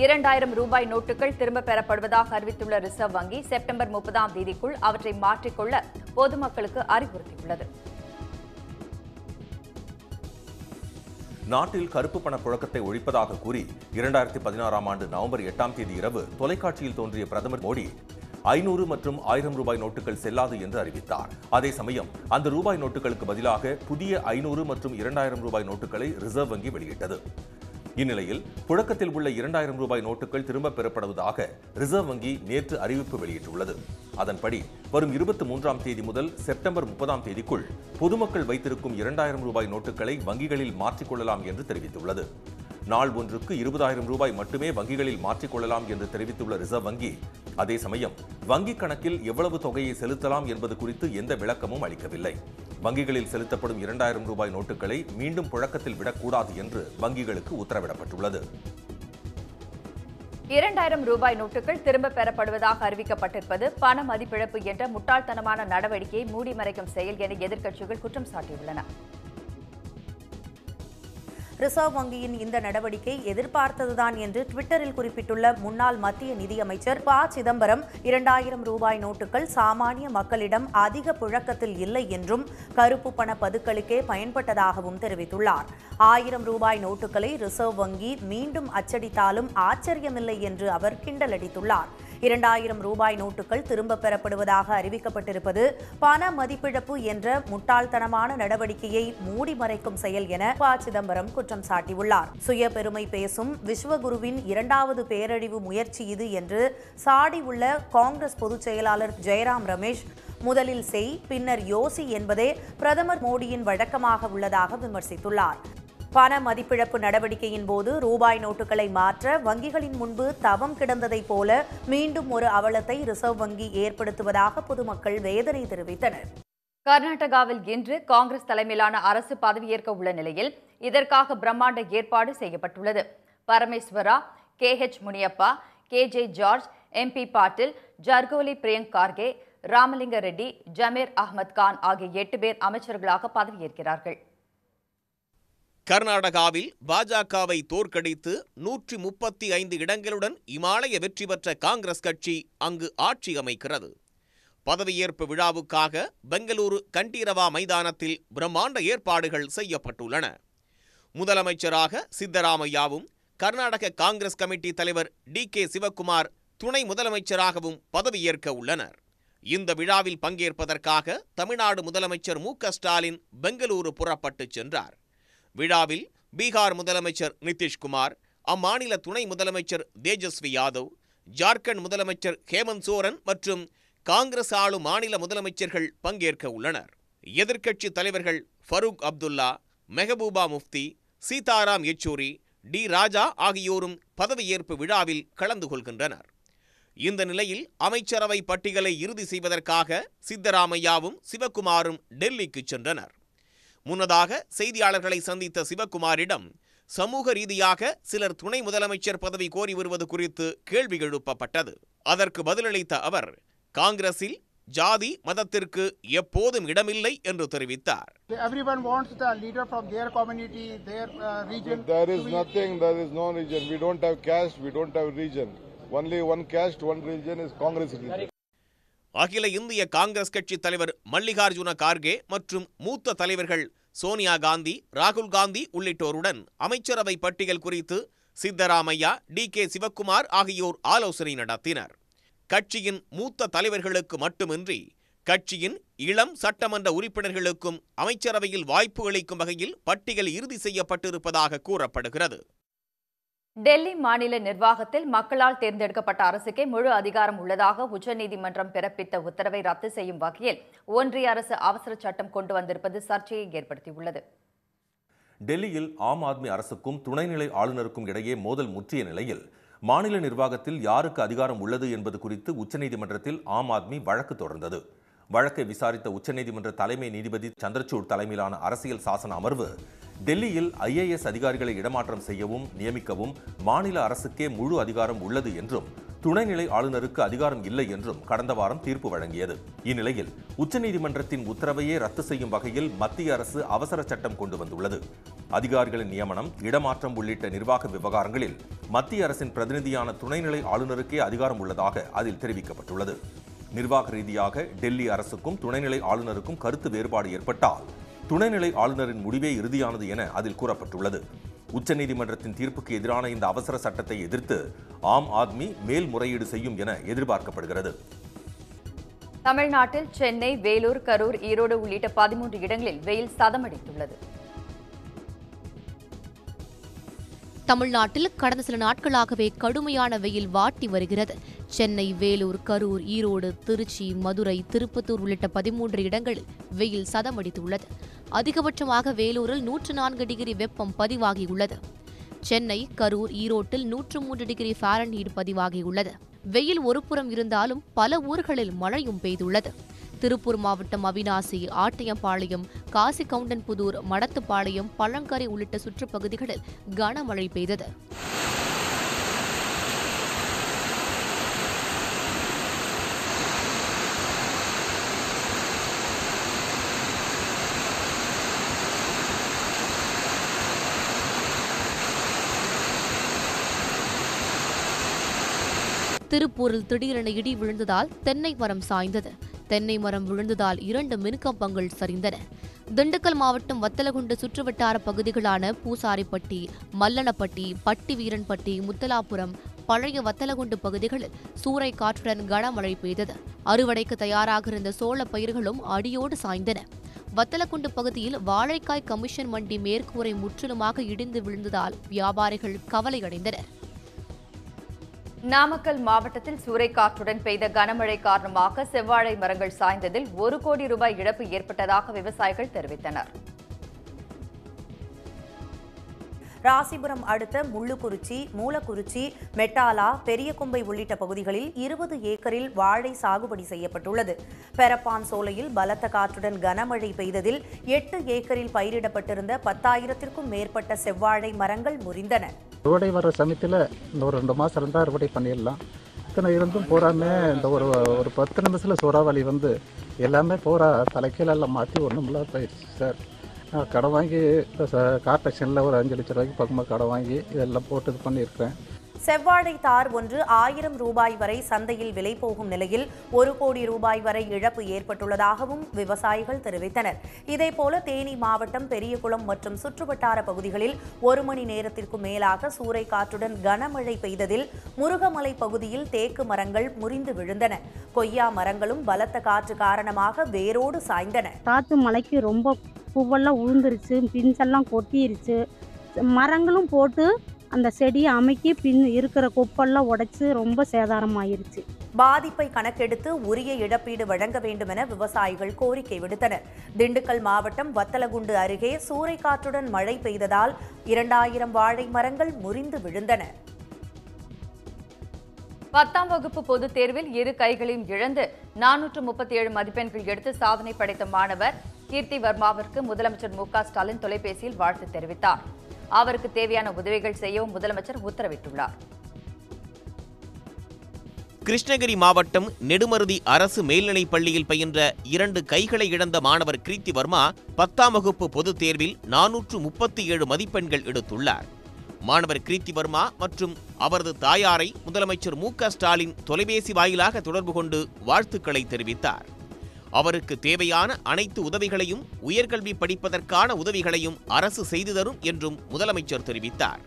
இரண்டாயிரம் ரூபாய் நோட்டுகள் திரும்பப் பெறப்படுவதாக அறிவித்துள்ள ரிசர்வ் வங்கி செப்டம்பர் முப்பதாம் தேதிக்குள் அவற்றை மாற்றிக்கொள்ள பொதுமக்களுக்கு அறிவுறுத்தியுள்ளது நாட்டில் கருப்பு பண புழக்கத்தை ஒழிப்பதாக கூறி இரண்டாயிரத்தி பதினாறாம் ஆண்டு நவம்பர் எட்டாம் தேதி இரவு தொலைக்காட்சியில் தோன்றிய பிரதமர் மோடி ஐநூறு மற்றும் ஆயிரம் ரூபாய் நோட்டுகள் செல்லாது என்று அறிவித்தார் அதே சமயம் அந்த ரூபாய் நோட்டுகளுக்கு பதிலாக புதிய ஐநூறு மற்றும் இரண்டாயிரம் ரூபாய் நோட்டுகளை ரிசர்வ் வங்கி வெளியிட்டது இந்நிலையில் புழக்கத்தில் உள்ள இரண்டாயிரம் ரூபாய் நோட்டுகள் திரும்பப் பெறப்படுவதாக ரிசர்வ் வங்கி நேற்று அறிவிப்பு வெளியிட்டுள்ளது அதன்படி வரும் இருபத்தி மூன்றாம் தேதி முதல் செப்டம்பர் முப்பதாம் தேதிக்குள் பொதுமக்கள் வைத்திருக்கும் இரண்டாயிரம் ரூபாய் நோட்டுகளை வங்கிகளில் மாற்றிக்கொள்ளலாம் என்று தெரிவித்துள்ளது நாள் ஒன்றுக்கு இருபதாயிரம் ரூபாய் மட்டுமே வங்கிகளில் மாற்றிக்கொள்ளலாம் என்று தெரிவித்துள்ள ரிசர்வ் வங்கி அதே சமயம் வங்கிக் கணக்கில் எவ்வளவு தொகையை செலுத்தலாம் என்பது குறித்து எந்த விளக்கமும் அளிக்கவில்லை வங்கிகளில் செலுத்தப்படும் இரண்டாயிரம் ரூபாய் நோட்டுகளை மீண்டும் புழக்கத்தில் விடக்கூடாது என்று வங்கிகளுக்கு உத்தரவிடப்பட்டுள்ளது இரண்டாயிரம் ரூபாய் நோட்டுகள் திரும்பப் பெறப்படுவதாக அறிவிக்கப்பட்டிருப்பது பண மதிப்பிழப்பு என்ற முட்டாள்தனமான நடவடிக்கையை மூடி மறைக்கும் செயல் என எதிர்க்கட்சிகள் குற்றம் சாட்டியுள்ளன ரிசர்வ் வங்கியின் இந்த நடவடிக்கை எதிர்பார்த்ததுதான் என்று ட்விட்டரில் குறிப்பிட்டுள்ள முன்னாள் மத்திய நிதியமைச்சர் ப சிதம்பரம் இரண்டாயிரம் ரூபாய் நோட்டுகள் சாமானிய மக்களிடம் அதிக புழக்கத்தில் இல்லை என்றும் கருப்பு பண பதுக்கலுக்கே பயன்பட்டதாகவும் தெரிவித்துள்ளார் ஆயிரம் ரூபாய் நோட்டுகளை ரிசர்வ் வங்கி மீண்டும் அச்சடித்தாலும் ஆச்சரியமில்லை என்று அவர் கிண்டலடித்துள்ளார் இரண்டாயிரம் ரூபாய் நோட்டுகள் திரும்பப் பெறப்படுவதாக அறிவிக்கப்பட்டிருப்பது பண மதிப்பிழப்பு என்ற முட்டாள்தனமான நடவடிக்கையை மூடி மறைக்கும் செயல் என ப சிதம்பரம் குற்றம் சாட்டியுள்ளார் சுய பெருமை பேசும் விஸ்வகுருவின் இரண்டாவது பேரழிவு முயற்சி இது என்று சாடியுள்ள காங்கிரஸ் பொதுச் செயலாளர் ஜெயராம் ரமேஷ் முதலில் செய் பின்னர் யோசி என்பதே பிரதமர் மோடியின் வழக்கமாக உள்ளதாக விமர்சித்துள்ளார் பண மதிப்பிழப்பு நடவடிக்கையின் போது ரூபாய் நோட்டுகளை மாற்ற வங்கிகளின் முன்பு தவம் கிடந்ததைப் போல மீண்டும் ஒரு அவலத்தை ரிசர்வ் வங்கி ஏற்படுத்துவதாக பொதுமக்கள் வேதனை தெரிவித்தனர் கர்நாடகாவில் இன்று காங்கிரஸ் தலைமையிலான அரசு பதவியேற்க உள்ள நிலையில் இதற்காக பிரம்மாண்ட ஏற்பாடு செய்யப்பட்டுள்ளது Parameshwara K H Muniyappa K J George M B Patil Jarkiholi Priyank Kharge Ramalinga Reddy Zameer Ahmed Khan ஆகிய எட்டு பேர் அமைச்சர்களாக பதவியேற்கிறார்கள் கர்நாடகாவில் பாஜகவை தோற்கடித்து நூற்றி முப்பத்தி ஐந்து இடங்களுடன் இமாலய வெற்றி பெற்ற காங்கிரஸ் கட்சி அங்கு ஆட்சி அமைக்கிறது பதவியேற்பு விழாவுக்காக பெங்களூரு கண்டீரவா மைதானத்தில் பிரம்மாண்ட ஏற்பாடுகள் செய்யப்பட்டுள்ளன முதலமைச்சராக சித்தராமையாவும் கர்நாடக காங்கிரஸ் கமிட்டி தலைவர் டி கே சிவக்குமார் துணை முதலமைச்சராகவும் பதவியேற்க உள்ளனர் இந்த விழாவில் பங்கேற்பதற்காக தமிழ்நாடு முதலமைச்சர் மு க ஸ்டாலின் பெங்களூரு புறப்பட்டுச் சென்றார் விழாவில் பீகார் முதலமைச்சர் நிதிஷ்குமார் அம்மாநில துணை முதலமைச்சர் தேஜஸ்வி யாதவ் ஜார்க்கண்ட் முதலமைச்சர் ஹேமந்த் சோரன் மற்றும் காங்கிரஸ் ஆளும் மாநில முதலமைச்சர்கள் பங்கேற்க உள்ளனர் எதிர்க்கட்சி தலைவர்கள் ஃபரூக் அப்துல்லா மெஹபூபா முஃப்தி சீதாராம் யெச்சூரி டி ராஜா ஆகியோரும் பதவியேற்பு விழாவில் கலந்து கொள்கின்றனர் இந்த நிலையில் அமைச்சரவை பட்டியலை இறுதி செய்வதற்காக சித்தராமையாவும் சிவக்குமாரும் டெல்லிக்கு சென்றனர் முன்னதாக செய்தியாளர்களை சந்தித்த சிவக்குமாரிடம் சமூக ரீதியாக சிலர் துணை முதலமைச்சர் பதவி கோரி வருவது குறித்து கேள்வி எழுப்பப்பட்டது அதற்கு பதிலளித்த அவர் காங்கிரஸில் ஜாதி மதத்திற்கு எப்போதும் இடமில்லை என்று தெரிவித்தார் Everyone wants the leader from their community, their uh, region. There is to be- nothing, there is no region. We don't have caste, we don't have region. Only one caste, one region is Congress region. அகில இந்திய காங்கிரஸ் கட்சி தலைவர் மல்லிகார்ஜுன கார்கே மற்றும் மூத்த தலைவர்கள் சோனியா காந்தி ராகுல் காந்தி உள்ளிட்டோருடன் அமைச்சரவை பட்டியல் குறித்து சித்தராமையா டி கே சிவக்குமார் ஆகியோர் ஆலோசனை நடத்தினர் கட்சியின் மூத்த தலைவர்களுக்கு மட்டுமின்றி கட்சியின் இளம் சட்டமன்ற உறுப்பினர்களுக்கும் அமைச்சரவையில் வாய்ப்பு அளிக்கும் வகையில் பட்டியல் இறுதி செய்யப்பட்டிருப்பதாக கூறப்படுகிறது டெல்லி மாநில நிர்வாகத்தில் மக்களால் தேர்ந்தெடுக்கப்பட்ட அரசுக்கே முழு அதிகாரம் உள்ளதாக உச்சநீதிமன்றம் பிறப்பித்த உத்தரவை ரத்து செய்யும் வகையில் ஒன்றிய அரசு அவசர சட்டம் கொண்டு வந்திருப்பது சர்ச்சையை ஏற்படுத்தியுள்ளது டெல்லியில் ஆம் ஆத்மி அரசுக்கும் துணைநிலை ஆளுநருக்கும் இடையே மோதல் முற்றிய நிலையில் மாநில நிர்வாகத்தில் யாருக்கு அதிகாரம் உள்ளது என்பது குறித்து உச்சநீதிமன்றத்தில் ஆம் ஆத்மி வழக்கு தொடர்ந்தது வழக்கை விசாரித்த உச்சநீதிமன்ற தலைமை நீதிபதி சந்திரசூட் தலைமையிலான அரசியல் சாசன அமர்வு டெல்லியில் ஐஏஎஸ் அதிகாரிகளை இடமாற்றம் செய்யவும் நியமிக்கவும் மாநில அரசுக்கே முழு அதிகாரம் உள்ளது என்றும் துணைநிலை ஆளுநருக்கு அதிகாரம் இல்லை என்றும் கடந்த வாரம் தீர்ப்பு வழங்கியது இந்நிலையில் உச்சநீதிமன்றத்தின் உத்தரவையே ரத்து செய்யும் வகையில் மத்திய அரசு அவசர சட்டம் கொண்டு வந்துள்ளது அதிகாரிகளின் நியமனம் இடமாற்றம் உள்ளிட்ட நிர்வாக விவகாரங்களில் மத்திய அரசின் பிரதிநிதியான துணைநிலை ஆளுநருக்கே அதிகாரம் உள்ளதாக அதில் தெரிவிக்கப்பட்டுள்ளது நிர்வாக ரீதியாக டெல்லி அரசுக்கும் துணைநிலை ஆளுநருக்கும் கருத்து வேறுபாடு ஏற்பட்டால் துணைநிலை ஆளுநரின் முடிவே இறுதியானது என அதில் கூறப்பட்டுள்ளது உச்சநீதிமன்றத்தின் தீர்ப்புக்கு எதிரான இந்த அவசர சட்டத்தை எதிர்த்து ஆம் ஆத்மி மேல்முறையீடு செய்யும் என எதிர்பார்க்கப்படுகிறது தமிழ்நாட்டில் சென்னை வேலூர் கரூர் ஈரோடு உள்ளிட்ட பதிமூன்று இடங்களில் வெயில் சதமடித்துள்ளது தமிழ்நாட்டில் கடந்த சில நாட்களாகவே கடுமையான வெயில் வாட்டி வருகிறது சென்னை வேலூர் கரூர் ஈரோடு திருச்சி மதுரை திருப்பத்தூர் உள்ளிட்ட பதிமூன்று இடங்களில் வெயில் சதமடித்துள்ளது அதிகபட்சமாக வேலூரில் நூற்று நான்கு டிகிரி வெப்பம் பதிவாகியுள்ளது சென்னை கரூர் ஈரோட்டில் நூற்று மூன்று டிகிரி ஃபாரன்ஹீட் பதிவாகியுள்ளது வெயில் ஒருபுறம் இருந்தாலும் பல ஊர்களில் மழையும் பெய்துள்ளது திருப்பூர் மாவட்டம் அவினாசி ஆட்டையம்பாளையம் காசி கவுண்டன்புதூர் மடத்துப்பாளையம் பழங்கரை உள்ளிட்ட சுற்றுப்பகுதிகளில் கனமழை பெய்தது திருப்பூரில் திடீரென இடி விழுந்ததால் தென்னை மரம் சாய்ந்தது தென்னை மரம் விழுந்ததால் இரண்டு மின்கம்பங்கள் சரிந்தன திண்டுக்கல் மாவட்டம் வத்தலகுண்டு சுற்றுவட்டார பகுதிகளான பூசாரிப்பட்டி மல்லனப்பட்டி பட்டி வீரன்பட்டி முத்தலாபுரம் பழைய வத்தலகுண்டு பகுதிகளில் சூறை காற்றுடன் கனமழை பெய்தது அறுவடைக்கு தயாராக இருந்த சோள பயிர்களும் அடியோடு சாய்ந்தன வத்தலக்குண்டு பகுதியில் வாழைக்காய் கமிஷன் மண்டி மேற்கூரை முற்றிலுமாக இடிந்து விழுந்ததால் வியாபாரிகள் கவலையடைந்தனர் நாமக்கல் மாவட்டத்தில் சூறைக்காற்றுடன் பெய்த கனமழை காரணமாக செவ்வாழை மரங்கள் சாய்ந்ததில் ஒரு கோடி ரூபாய் இழப்பு ஏற்பட்டதாக விவசாயிகள் தெரிவித்தனர் ராசிபுரம் அடுத்த முள்ளுக்குறிச்சி மூலக்குறிச்சி மெட்டாலா பெரியகொம்பை உள்ளிட்ட பகுதிகளில் இருபது ஏக்கரில் வாழை சாகுபடி செய்யப்பட்டுள்ளது பெரப்பான் சோலையில் பலத்த காற்றுடன் கனமழை பெய்ததில் எட்டு ஏக்கரில் பயிரிடப்பட்டிருந்த பத்தாயிரத்திற்கும் மேற்பட்ட செவ்வாழை மரங்கள் முறிந்தன அறுவடை வர சமயத்தில் இந்த ஒரு ரெண்டு மாதம் இருந்தால் அறுவடை பண்ணிடலாம் இத்தனை இருந்தும் பூராமே இந்த ஒரு ஒரு பத்து நிமிஷத்தில் சூறாவளி வந்து எல்லாமே பூரா தலைக்கீழெல்லாம் மாற்றி ஒன்றும் இல்லாத போயிடுச்சு சார் நான் கடன் வாங்கி இந்த கார்பரேஷனில் ஒரு அஞ்சு லட்ச ரூபாய்க்கு பக்கமாக கடன் வாங்கி இதெல்லாம் போட்டு இது பண்ணியிருக்கிறேன் செவ்வாழை தார் ஒன்று ஆயிரம் ரூபாய் வரை சந்தையில் விலை போகும் நிலையில் ஒரு கோடி ரூபாய் வரை இழப்பு ஏற்பட்டுள்ளதாகவும் விவசாயிகள் தெரிவித்தனர் இதேபோல தேனி மாவட்டம் பெரியகுளம் மற்றும் சுற்றுவட்டார பகுதிகளில் ஒரு மணி நேரத்திற்கும் மேலாக சூறை காற்றுடன் கனமழை பெய்ததில் முருகமலை பகுதியில் தேக்கு மரங்கள் முறிந்து விழுந்தன கொய்யா மரங்களும் பலத்த காற்று காரணமாக வேரோடு சாய்ந்தன காற்று மழைக்கு ரொம்ப பூவெல்லாம் உழுந்துருச்சு பிஞ்செல்லாம் கொட்டிருச்சு மரங்களும் போட்டு அந்த செடியை அமைக்கி பின் இருக்கிற கொப்பெல்லாம் உடைச்சு ரொம்ப சேதாரமாயிருச்சு பாதிப்பை கணக்கெடுத்து உரிய இழப்பீடு வழங்க வேண்டும் என விவசாயிகள் கோரிக்கை விடுத்தனர் திண்டுக்கல் மாவட்டம் வத்தலகுண்டு அருகே சூறைக்காற்றுடன் மழை பெய்ததால் இரண்டாயிரம் வாழை மரங்கள் முறிந்து விழுந்தன பத்தாம் வகுப்பு பொதுத் தேர்வில் இரு கைகளையும் இழந்து நானூற்று முப்பத்தி ஏழு மதிப்பெண்கள் எடுத்து சாதனை படைத்த மாணவர் கீர்த்தி வர்மாவிற்கு முதலமைச்சர் மு க ஸ்டாலின் தொலைபேசியில் வாழ்த்து தெரிவித்தார் அவருக்கு தேவையான உதவிகள் செய்யவும் முதலமைச்சர் உத்தரவிட்டுள்ளார் கிருஷ்ணகிரி மாவட்டம் நெடுமருதி அரசு மேல்நிலைப் பள்ளியில் பயின்ற இரண்டு கைகளை இழந்த மாணவர் கிருத்தி வர்மா பத்தாம் வகுப்பு பொதுத் தேர்வில் நானூற்று முப்பத்தி ஏழு மதிப்பெண்கள் எடுத்துள்ளார் மாணவர் கிருத்தி வர்மா மற்றும் அவரது தாயாரை முதலமைச்சர் மு க ஸ்டாலின் தொலைபேசி வாயிலாக தொடர்பு கொண்டு வாழ்த்துக்களை தெரிவித்தார் அவருக்கு தேவையான அனைத்து உதவிகளையும் உயர்கல்வி படிப்பதற்கான உதவிகளையும் அரசு செய்து தரும் என்றும் முதலமைச்சர் தெரிவித்தார்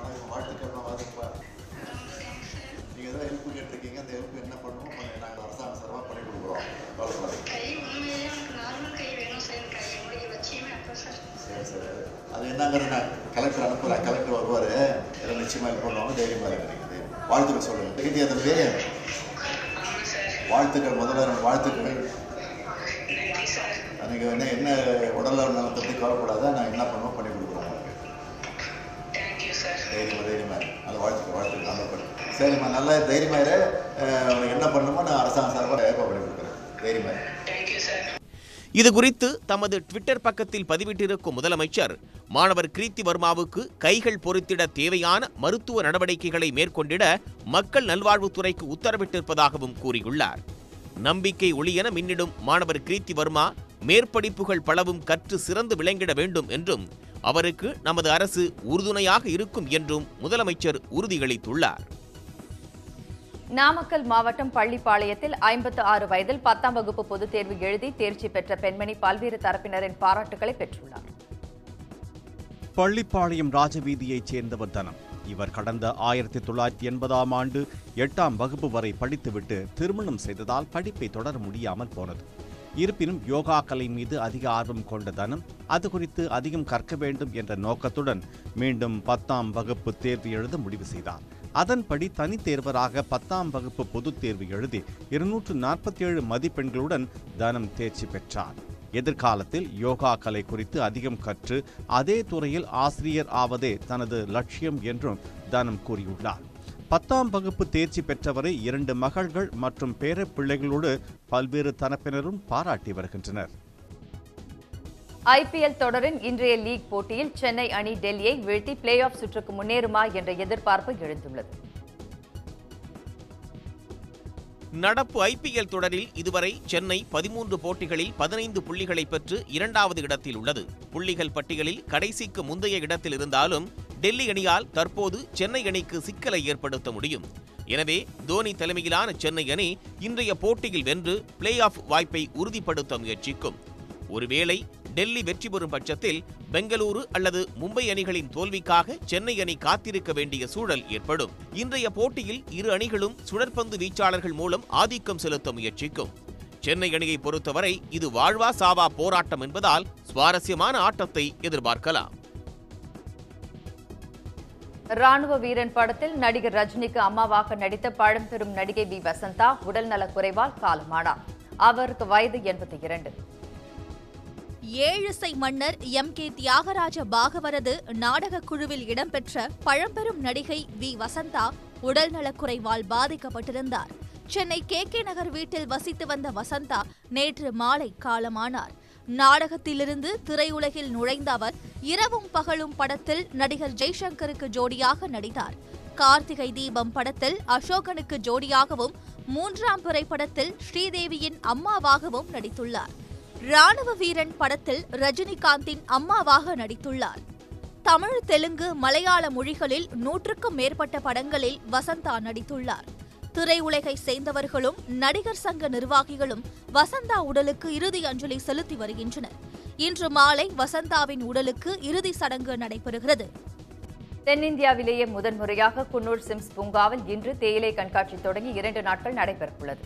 நீங்கள் ஏதோ ஹெல்ப் கேட்டிருக்கீங்க அந்த ஹெல்ப் என்ன பண்ணுமோ பண்ணி நாங்கள் அரசாங்க சார்பாக பண்ணி கொடுக்குறோம் கவலைப்படாதீங்க கை உண்மையிலேயே எனக்கு நார்மல் கை வேணும் சார் எனக்கு கை என்னுடைய லட்சியமே அப்போ சார் சரி சரி அது என்னங்கிறது நான் கலெக்டர் அனுப்புகிறேன் கலெக்டர் வருவார் எல்லாம் நிச்சயமாக ஹெல்ப் பண்ணுவாங்க தைரியமாக இருக்குது வாழ்த்துக்கள் சொல்லுங்கள் கேட்டியா தம்பி ஆமாம் சார் வாழ்த்துக்கள் முதல்ல ரெண்டு வாழ்த்துக்கள் நன்றி சார் நீங்கள் என்ன என்ன உடல் நலத்தை பற்றி கவலைப்படாத நான் என்ன பண்ணுவோம் பண்ணி கொடுக்குறோம் தேங்க்யூ சார் தைரியமாக தைரியமாக நல்ல வாழ்த்துக்கள் வாழ்த்துக்கள் நல்லா பண்ணு சரிம்மா நல்லா தைரியமாக இரு அஹ் உனக்கு என்ன பண்ணணுமோ நான் அரசாங்க சார்பாக ஏற்பாடு பண்ணி கொடுக்குறேன் தைரியமாக இரு. தேங்க்யூ சார் இது குறித்து தமது ட்விட்டர் பக்கத்தில் பதிவிட்டிருக்கும் முதலமைச்சர் மாணவர் கிருத்தி வர்மாவுக்கு கைகள் பொருத்திட தேவையான மருத்துவ நடவடிக்கைகளை மேற்கொண்டிட மக்கள் நல்வாழ்வுத்துறைக்கு உத்தரவிட்டிருப்பதாகவும் கூறியுள்ளார் நம்பிக்கை ஒளியென மின்னிடும் மாணவர் கிருத்தி வர்மா மேற்படிப்புகள் பலவும் கற்று சிறந்து விளங்கிட வேண்டும் என்றும் அவருக்கு நமது அரசு உறுதுணையாக இருக்கும் என்றும் முதலமைச்சர் உறுதியளித்துள்ளார் நாமக்கல் மாவட்டம் பள்ளிப்பாளையத்தில் ஐம்பத்து ஆறு வயதில் பத்தாம் வகுப்பு பொதுத் தேர்வு எழுதி தேர்ச்சி பெற்ற பெண்மணி பல்வேறு தரப்பினரின் பாராட்டுகளை பெற்றுள்ளார் பள்ளிப்பாளையம் ராஜவீதியைச் சேர்ந்தவர் தனம் இவர் கடந்த ஆயிரத்தி தொள்ளாயிரத்தி எண்பதாம் ஆண்டு எட்டாம் வகுப்பு வரை படித்துவிட்டு திருமணம் செய்ததால் படிப்பை தொடர முடியாமல் போனது இருப்பினும் யோகா கலை மீது அதிக ஆர்வம் கொண்ட தனம் அது குறித்து அதிகம் கற்க வேண்டும் என்ற நோக்கத்துடன் மீண்டும் பத்தாம் வகுப்பு தேர்வு எழுத முடிவு செய்தார் அதன்படி தனித் தேர்வராக பத்தாம் வகுப்பு பொதுத் தேர்வு எழுதி இருநூற்று நாற்பத்தி ஏழு மதிப்பெண்களுடன் தனம் தேர்ச்சி பெற்றார் எதிர்காலத்தில் யோகா கலை குறித்து அதிகம் கற்று அதே துறையில் ஆசிரியர் ஆவதே தனது லட்சியம் என்றும் தனம் கூறியுள்ளார் பத்தாம் வகுப்பு தேர்ச்சி பெற்றவரை இரண்டு மகள்கள் மற்றும் பேரப் பிள்ளைகளோடு பல்வேறு தரப்பினரும் பாராட்டி வருகின்றனர் ஐபிஎல் தொடரின் இன்றைய லீக் போட்டியில் சென்னை அணி டெல்லியை வீழ்த்தி பிளே ஆஃப் சுற்றுக்கு முன்னேறுமா என்ற எதிர்பார்ப்பு எழுந்துள்ளது நடப்பு ஐபிஎல் தொடரில் இதுவரை சென்னை பதிமூன்று போட்டிகளில் பதினைந்து புள்ளிகளை பெற்று இரண்டாவது இடத்தில் உள்ளது புள்ளிகள் பட்டியலில் கடைசிக்கு முந்தைய இடத்தில் இருந்தாலும் டெல்லி அணியால் தற்போது சென்னை அணிக்கு சிக்கலை ஏற்படுத்த முடியும் எனவே தோனி தலைமையிலான சென்னை அணி இன்றைய போட்டியில் வென்று பிளே ஆஃப் வாய்ப்பை உறுதிப்படுத்த முயற்சிக்கும் ஒருவேளை டெல்லி வெற்றி பெறும் பட்சத்தில் பெங்களூரு அல்லது மும்பை அணிகளின் தோல்விக்காக சென்னை அணி காத்திருக்க வேண்டிய சூழல் ஏற்படும் இன்றைய போட்டியில் இரு அணிகளும் சுழற்பந்து வீச்சாளர்கள் மூலம் ஆதிக்கம் செலுத்த முயற்சிக்கும் சென்னை அணியை பொறுத்தவரை இது வாழ்வா சாவா போராட்டம் என்பதால் சுவாரஸ்யமான ஆட்டத்தை எதிர்பார்க்கலாம் ராணுவ வீரன் படத்தில் நடிகர் ரஜினிக்கு அம்மாவாக நடித்த பழம்பெரும் நடிகை வி வசந்தா உடல்நலக் குறைவால் காலமானார் அவருக்கு வயது எண்பத்தி இரண்டு ஏழிசை மன்னர் எம் கே தியாகராஜ பாகவரது நாடகக் குழுவில் இடம்பெற்ற பழம்பெரும் நடிகை வி வசந்தா உடல்நலக்குறைவால் பாதிக்கப்பட்டிருந்தார் சென்னை கே கே நகர் வீட்டில் வசித்து வந்த வசந்தா நேற்று மாலை காலமானார் நாடகத்திலிருந்து திரையுலகில் நுழைந்த அவர் இரவும் பகலும் படத்தில் நடிகர் ஜெய்சங்கருக்கு ஜோடியாக நடித்தார் கார்த்திகை தீபம் படத்தில் அசோகனுக்கு ஜோடியாகவும் மூன்றாம் பிறை படத்தில் ஸ்ரீதேவியின் அம்மாவாகவும் நடித்துள்ளார் ராணுவ வீரன் படத்தில் ரஜினிகாந்தின் அம்மாவாக நடித்துள்ளார் தமிழ் தெலுங்கு மலையாள மொழிகளில் நூற்றுக்கும் மேற்பட்ட படங்களில் வசந்தா நடித்துள்ளார் திரையுலகை சேர்ந்தவர்களும் நடிகர் சங்க நிர்வாகிகளும் வசந்தா உடலுக்கு இறுதி அஞ்சலி செலுத்தி வருகின்றனர் இன்று மாலை வசந்தாவின் உடலுக்கு இறுதி சடங்கு நடைபெறுகிறது தென்னிந்தியாவிலேயே முதன்முறையாக குன்னூர் சிம்ஸ் பூங்காவில் இன்று தேயிலை கண்காட்சி தொடங்கி இரண்டு நாட்கள் நடைபெறவுள்ளது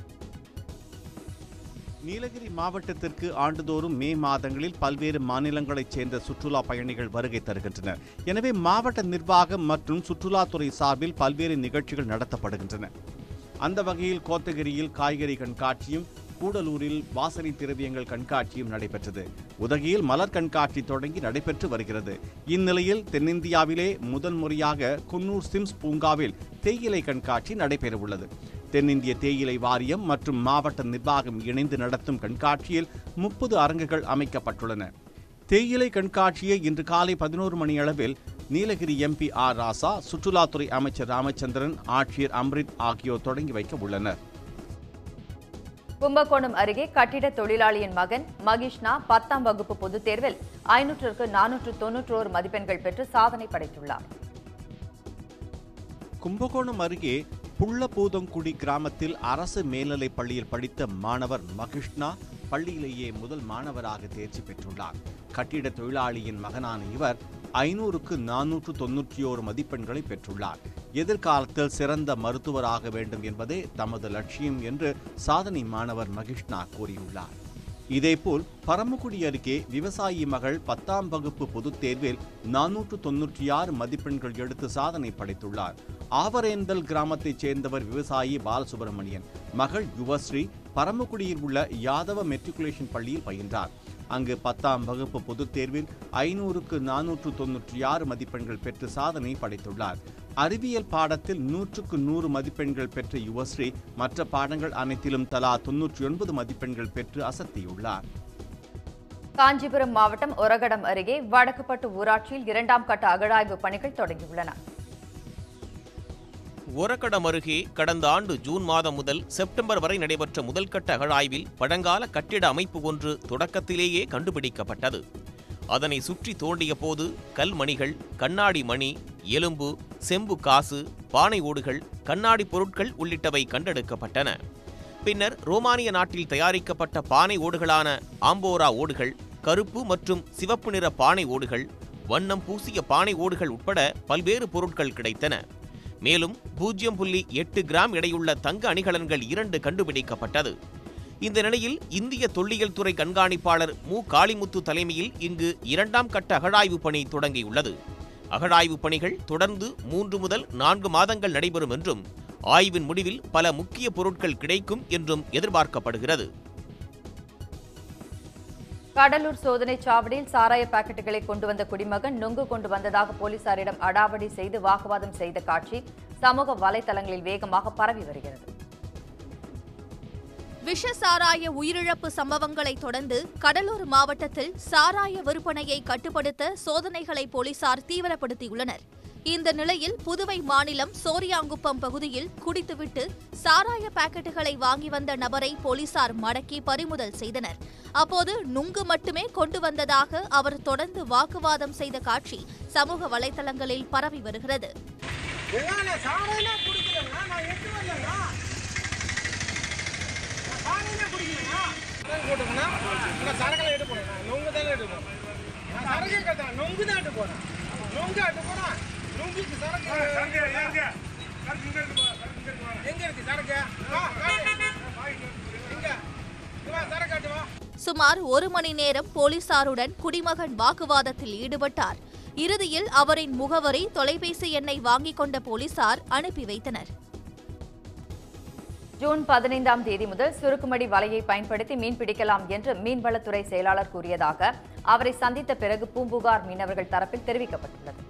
நீலகிரி மாவட்டத்திற்கு ஆண்டுதோறும் மே மாதங்களில் பல்வேறு மாநிலங்களைச் சேர்ந்த சுற்றுலா பயணிகள் வருகை தருகின்றனர் எனவே மாவட்ட நிர்வாகம் மற்றும் சுற்றுலாத்துறை சார்பில் பல்வேறு நிகழ்ச்சிகள் நடத்தப்படுகின்றன அந்த வகையில் கோத்தகிரியில் காய்கறி கண்காட்சியும் கூடலூரில் வாசனை திரவியங்கள் கண்காட்சியும் நடைபெற்றது உதகையில் மலர் கண்காட்சி தொடங்கி நடைபெற்று வருகிறது இந்நிலையில் தென்னிந்தியாவிலே முதன்முறையாக குன்னூர் சிம்ஸ் பூங்காவில் தேயிலை கண்காட்சி நடைபெறவுள்ளது தென்னிந்திய தேயிலை வாரியம் மற்றும் மாவட்ட நிர்வாகம் இணைந்து நடத்தும் கண்காட்சியில் முப்பது அரங்குகள் அமைக்கப்பட்டுள்ளன தேயிலை கண்காட்சியை இன்று காலை பதினோரு மணி அளவில் நீலகிரி எம்பி ஆர் ராசா சுற்றுலாத்துறை அமைச்சர் ராமச்சந்திரன் ஆட்சியர் அம்ரித் ஆகியோர் தொடங்கி வைக்க உள்ளனர் கும்பகோணம் அருகே கட்டிட தொழிலாளியின் மகன் மகிஷ்னா பத்தாம் வகுப்பு பொதுத் தேர்வில் ஐநூற்றுக்கு நானூற்று தொன்னூற்றோரு மதிப்பெண்கள் பெற்று சாதனை படைத்துள்ளார் கும்பகோணம் அருகே புள்ளபூதங்குடி கிராமத்தில் அரசு மேல்நிலைப் பள்ளியில் படித்த மாணவர் மகிஷ்னா பள்ளியிலேயே முதல் மாணவராக தேர்ச்சி பெற்றுள்ளார் கட்டிட தொழிலாளியின் மகனான இவர் ஐநூறுக்கு நானூற்று தொன்னூற்றி ஓரு மதிப்பெண்களை பெற்றுள்ளார் எதிர்காலத்தில் சிறந்த மருத்துவராக வேண்டும் என்பதே தமது லட்சியம் என்று சாதனை மாணவர் மகிஷ்னா கூறியுள்ளார் இதேபோல் பரமக்குடி அருகே விவசாயி மகள் பத்தாம் வகுப்பு பொதுத் தேர்வில் நானூற்று தொன்னூற்றி ஆறு மதிப்பெண்கள் எடுத்து சாதனை படைத்துள்ளார் ஆவரேந்தல் கிராமத்தைச் சேர்ந்தவர் விவசாயி பாலசுப்ரமணியன் மகள் யுவஸ்ரீ பரமக்குடியில் உள்ள யாதவ மெட்ரிகுலேஷன் பள்ளியில் பயின்றார் அங்கு பத்தாம் வகுப்பு பொதுத் தேர்வில் ஐநூறுக்கு நானூற்று தொன்னூற்றி ஆறு மதிப்பெண்கள் பெற்று சாதனை படைத்துள்ளார் அறிவியல் பாடத்தில் நூற்றுக்கு நூறு மதிப்பெண்கள் பெற்ற யுவஸ்ரீ மற்ற பாடங்கள் அனைத்திலும் தலா தொன்னூற்றி ஒன்பது மதிப்பெண்கள் பெற்று அசத்தியுள்ளார் காஞ்சிபுரம் மாவட்டம் ஒரகடம் அருகே வடக்குப்பட்டு ஊராட்சியில் இரண்டாம் கட்ட அகழாய்வு பணிகள் தொடங்கியுள்ளன ஒரக்கடம் அருகே கடந்த ஆண்டு ஜூன் மாதம் முதல் செப்டம்பர் வரை நடைபெற்ற முதல்கட்ட அகழாய்வில் பழங்கால கட்டிட அமைப்பு ஒன்று தொடக்கத்திலேயே கண்டுபிடிக்கப்பட்டது அதனை சுற்றி தோண்டிய போது கல்மணிகள் கண்ணாடி மணி எலும்பு செம்பு காசு பானை ஓடுகள் கண்ணாடி பொருட்கள் உள்ளிட்டவை கண்டெடுக்கப்பட்டன பின்னர் ரோமானிய நாட்டில் தயாரிக்கப்பட்ட பானை ஓடுகளான ஆம்போரா ஓடுகள் கருப்பு மற்றும் சிவப்பு நிற பானை ஓடுகள் வண்ணம் பூசிய பானை ஓடுகள் உட்பட பல்வேறு பொருட்கள் கிடைத்தன மேலும் பூஜ்ஜியம் புள்ளி எட்டு கிராம் எடையுள்ள தங்க அணிகலன்கள் இரண்டு கண்டுபிடிக்கப்பட்டது இந்த நிலையில் இந்திய தொல்லியல் துறை கண்காணிப்பாளர் மு காளிமுத்து தலைமையில் இங்கு இரண்டாம் கட்ட அகழாய்வு பணி தொடங்கியுள்ளது அகழாய்வு பணிகள் தொடர்ந்து மூன்று முதல் நான்கு மாதங்கள் நடைபெறும் என்றும் ஆய்வின் முடிவில் பல முக்கிய பொருட்கள் கிடைக்கும் என்றும் எதிர்பார்க்கப்படுகிறது கடலூர் சோதனை சாவடியில் சாராய பாக்கெட்டுகளை கொண்டு வந்த குடிமகன் நுங்கு கொண்டு வந்ததாக போலீசாரிடம் அடாவடி செய்து வாக்குவாதம் செய்த காட்சி சமூக வலைதளங்களில் வேகமாக பரவி வருகிறது விஷ சாராய உயிரிழப்பு சம்பவங்களை தொடர்ந்து கடலூர் மாவட்டத்தில் சாராய விற்பனையை கட்டுப்படுத்த சோதனைகளை போலீசார் தீவிரப்படுத்தியுள்ளனர் இந்த நிலையில் புதுவை மாநிலம் சோரியாங்குப்பம் பகுதியில் குடித்துவிட்டு சாராய பாக்கெட்டுகளை வாங்கி வந்த நபரை போலீசார் மடக்கி பறிமுதல் செய்தனர் அப்போது நுங்கு மட்டுமே கொண்டு வந்ததாக அவர் தொடர்ந்து வாக்குவாதம் செய்த காட்சி சமூக வலைதளங்களில் பரவி வருகிறது சரக்கெல்லாம் எடுத்து போனேன் நொங்கு தானே எடுத்து போனேன் சரக்கே கட்டேன் நொங்கு தான் எடுத்து போனேன் நொங்கு எடுத்து போனா நொங்குக்கு சரக்கு எங்க இருக்கு சரக்கு வா, காட்டு. எங்க இங்க வா, சரக்கு காட்டு வா சுமார் ஒரு மணி நேரம் போலீசாருடன் குடிமகன் வாக்குவாதத்தில் ஈடுபட்டார் இறுதியில் அவரின் முகவரி தொலைபேசி எண்ணை வாங்கிக் கொண்ட போலீசார் அனுப்பி வைத்தனர் ஜூன் பதினைந்தாம் தேதி முதல் சுருக்குமடி வலையை பயன்படுத்தி மீன் பிடிக்கலாம் என்று மீன்வளத்துறை செயலாளர் கூறியதாக அவரை சந்தித்த பிறகு பூம்புகார் மீனவர்கள் தரப்பில் தெரிவிக்கப்பட்டுள்ளது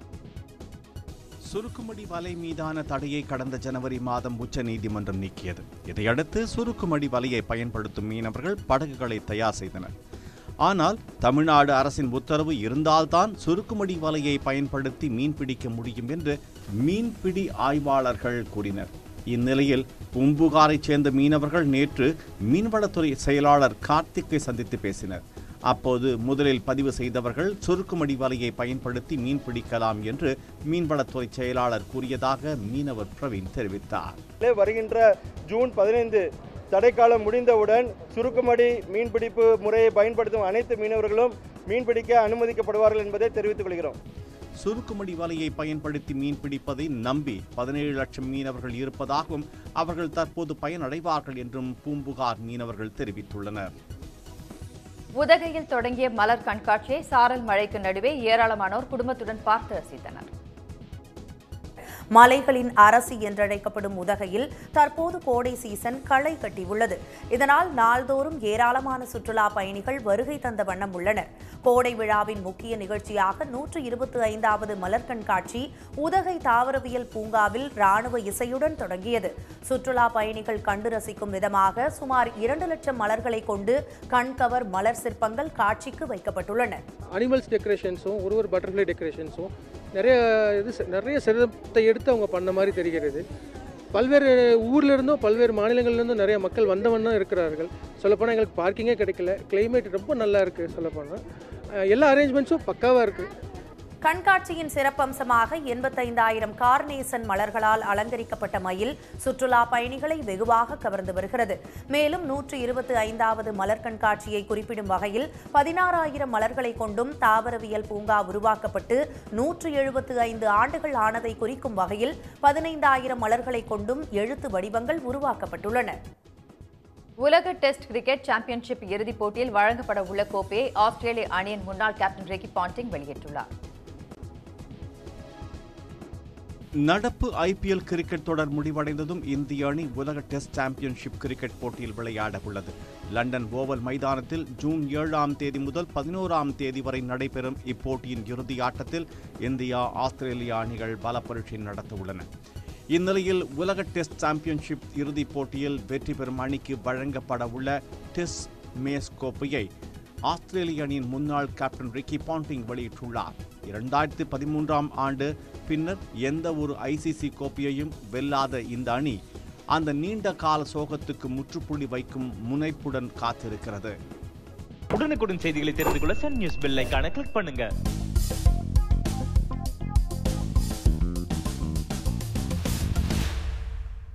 சுருக்குமடி வலை மீதான தடையை கடந்த ஜனவரி மாதம் உச்சநீதிமன்றம் நீக்கியது இதையடுத்து சுருக்குமடி வலையை பயன்படுத்தும் மீனவர்கள் படகுகளை தயார் செய்தனர் ஆனால் தமிழ்நாடு அரசின் உத்தரவு இருந்தால்தான் சுருக்குமடி வலையை பயன்படுத்தி மீன்பிடிக்க முடியும் என்று மீன்பிடி ஆய்வாளர்கள் கூறினர் இந்நிலையில் பூம்புகாரைச் சேர்ந்த மீனவர்கள் நேற்று மீன்வளத்துறை செயலாளர் கார்த்திக்கை சந்தித்து பேசினர் அப்போது முதலில் பதிவு செய்தவர்கள் சுருக்குமடி வலையை பயன்படுத்தி மீன் பிடிக்கலாம் என்று மீன்வளத்துறை செயலாளர் கூறியதாக மீனவர் பிரவீன் தெரிவித்தார் வருகின்ற ஜூன் பதினைந்து தடைக்காலம் முடிந்தவுடன் சுருக்குமடி மீன்பிடிப்பு முறையை பயன்படுத்தும் அனைத்து மீனவர்களும் மீன்பிடிக்க அனுமதிக்கப்படுவார்கள் என்பதை தெரிவித்துக் கொள்கிறோம் சுருக்குமடி வலையை பயன்படுத்தி மீன் பிடிப்பதை நம்பி பதினேழு லட்சம் மீனவர்கள் இருப்பதாகவும் அவர்கள் தற்போது பயனடைவார்கள் என்றும் பூம்புகார் மீனவர்கள் தெரிவித்துள்ளனர் உதகையில் தொடங்கிய மலர் கண்காட்சியை சாரல் மழைக்கு நடுவே ஏராளமானோர் குடும்பத்துடன் பார்த்து ரசித்தனர் மலைகளின் அரசி என்றழைக்கப்படும் உதகையில் தற்போது கோடை சீசன் களை கட்டியுள்ளது இதனால் நாள்தோறும் ஏராளமான சுற்றுலா பயணிகள் வருகை தந்த வண்ணம் உள்ளனர் கோடை விழாவின் முக்கிய நிகழ்ச்சியாக நூற்று இருபத்தி ஐந்தாவது மலர் கண்காட்சி உதகை தாவரவியல் பூங்காவில் ராணுவ இசையுடன் தொடங்கியது சுற்றுலா பயணிகள் கண்டு ரசிக்கும் விதமாக சுமார் இரண்டு லட்சம் மலர்களை கொண்டு கண்கவர் மலர் சிற்பங்கள் காட்சிக்கு வைக்கப்பட்டுள்ளன அனிமல்ஸ் டெக்கரேஷன்ஸும் ஒரு ஒரு பட்டர்ஃப்ளை டெக்கரேஷன்ஸும் நிறைய இது செ- நிறைய சிரமத்தை எடுத்து அவங்க பண்ண மாதிரி தெரிகிறது பல்வேறு ஊர்ல இருந்தும் பல்வேறு மாநிலங்கள்ல இருந்தும் நிறைய மக்கள் வந்தவண்ணா இருக்கிறார்கள் சொல்லப்போனால் எங்களுக்கு பார்க்கிங்கே கிடைக்கல கிளைமேட் ரொம்ப நல்லா இருக்குது சொல்லப்போனால் அஹ் எல்லா அரேஞ்ச்மெண்ட்ஸும் பக்காவாக இருக்குது கண்காட்சியின் சிறப்பம்சமாக எண்பத்தைந்தாயிரம் கார்னேசன் மலர்களால் அலங்கரிக்கப்பட்ட மயில் சுற்றுலா பயணிகளை வெகுவாக கவர்ந்து வருகிறது மேலும் நூற்று இருபத்தி ஐந்தாவது மலர் கண்காட்சியை குறிப்பிடும் வகையில் பதினாறாயிரம் மலர்களை கொண்டும் தாவரவியல் பூங்கா உருவாக்கப்பட்டு நூற்று எழுபத்து ஐந்து ஆண்டுகள் ஆனதை குறிக்கும் வகையில் பதினைந்தாயிரம் மலர்களை கொண்டும் எழுத்து வடிவங்கள் உருவாக்கப்பட்டுள்ளன உலக டெஸ்ட் கிரிக்கெட் சாம்பியன்ஷிப் இறுதிப் போட்டியில் வழங்கப்பட உள்ள கோப்பையை ஆஸ்திரேலிய அணியின் முன்னாள் கேப்டன் ரெக்கி பாண்டிங் வெளியிட்டுள்ளார் நடப்பு ஐபிஎல் கிரிக்கெட் தொடர் முடிவடைந்ததும் இந்திய அணி உலக டெஸ்ட் சாம்பியன்ஷிப் கிரிக்கெட் போட்டியில் விளையாட உள்ளது லண்டன் ஓவல் மைதானத்தில் ஜூன் ஏழாம் தேதி முதல் பதினோராம் தேதி வரை நடைபெறும் இப்போட்டியின் இறுதி ஆட்டத்தில் இந்தியா ஆஸ்திரேலியா அணிகள் பல பரீட்சை நடத்த உள்ளன இந்நிலையில் உலக டெஸ்ட் சாம்பியன்ஷிப் இறுதிப் போட்டியில் வெற்றி பெறும் அணிக்கு வழங்கப்பட உள்ள டெஸ்ட் மேஸ் கோப்பையை ஆஸ்திரேலிய அணியின் முன்னாள் கேப்டன் ரிக்கி பாண்டிங் வெளியிட்டுள்ளார் இரண்டாயிரத்தி பதிமூன்றாம் ஆண்டு பின்னர் எந்த ஒரு ஐசிசி கோப்பையையும் வெல்லாத இந்த அணி அந்த நீண்ட கால சோகத்துக்கு முற்றுப்புள்ளி வைக்கும் முனைப்புடன் காத்திருக்கிறது உடனுக்குடன் செய்திகளை தெரிந்து கொள்ள சன் நியூஸ் பெல் ஐகானை கிளிக் பண்ணுங்க